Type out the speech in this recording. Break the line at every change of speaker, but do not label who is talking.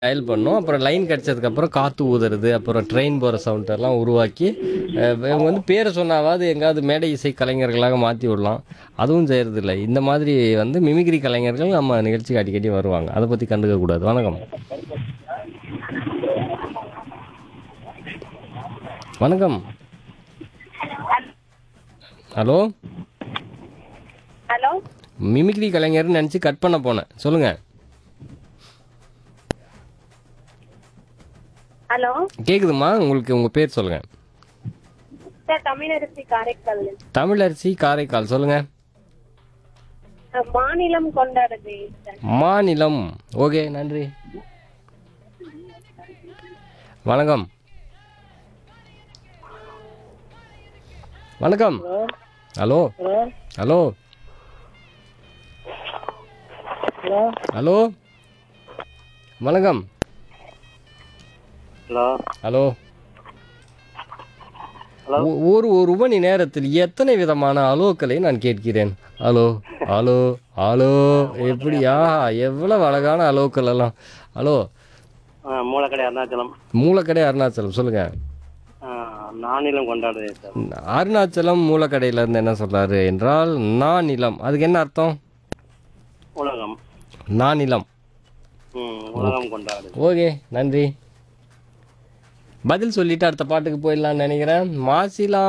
Dial பண்ணோம் அப்புறம் line கிடச்சதுக்கப்புறம் காற்று ஊதுறது அப்புறம் ட்ரெயின் போகிற சவுண்ட் எல்லாம் உருவாக்கி அஹ், இவங்க வந்து பேரை சொன்னாவது எங்காவது மேடை இசை கலைஞர்களாக மாற்றி விடலாம் அதுவும் செய்கிறதில்ல இந்த மாதிரி வந்து மிமிக்ரி கலைஞர்கள் நம்ம நிகழ்ச்சிக்கு அடிக்கடி வருவாங்க அதை பற்றி கண்டுக்க கூடாது வணக்கம் வணக்கம் ஹலோ
ஹலோ
மிமிக்ரி கலைஞர்னு நினச்சி கட் பண்ண போனேன் சொல்லுங்கள்
ஹலோ
கேட்குதுமா உங்களுக்கு உங்கள் பேர் சொல்லுங்கள்
சார் தமிழரசி காரைக்கால்
தமிழரசி காரைக்கால் சொல்லுங்கள்
அஹ், மாநிலம் கொண்டாடுது சார்
மாநிலம் ஓகே நன்றி வணக்கம் வணக்கம் ஹலோ ஹலோ ஹலோ வணக்கம்
ஹலோ
ஹலோ
ஹலோ.
ஒ- ஒரு ஒரு மணி நேரத்தில் எத்தனை விதமான அலோக்களை நான் கேட்கிறேன் ஹலோ ஹலோ ஹலோ எப்படியா எவ்வளவு அழகான அலோக்கள் எல்லாம் ஹலோ
ஆ மூலக்கடை அருணாச்சலம்
மூலக்கடை அருணாச்சலம் சொல்லுங்க
ஆ, நானிலம் கொண்டாடுது சார்
அருணாச்சலம் மூலக்கடையில இருந்து என்ன சொல்றாரு என்றால் நானிலம் அதுக்கு என்ன அர்த்தம்
உலகம்
நானிலம்
ம் உலகம் கொண்டாடுது
ஓகே நன்றி பதில் சொல்லிட்டு அடுத்த பாட்டுக்கு போயிடலாம்னு நினைக்கிறேன் மாசிலா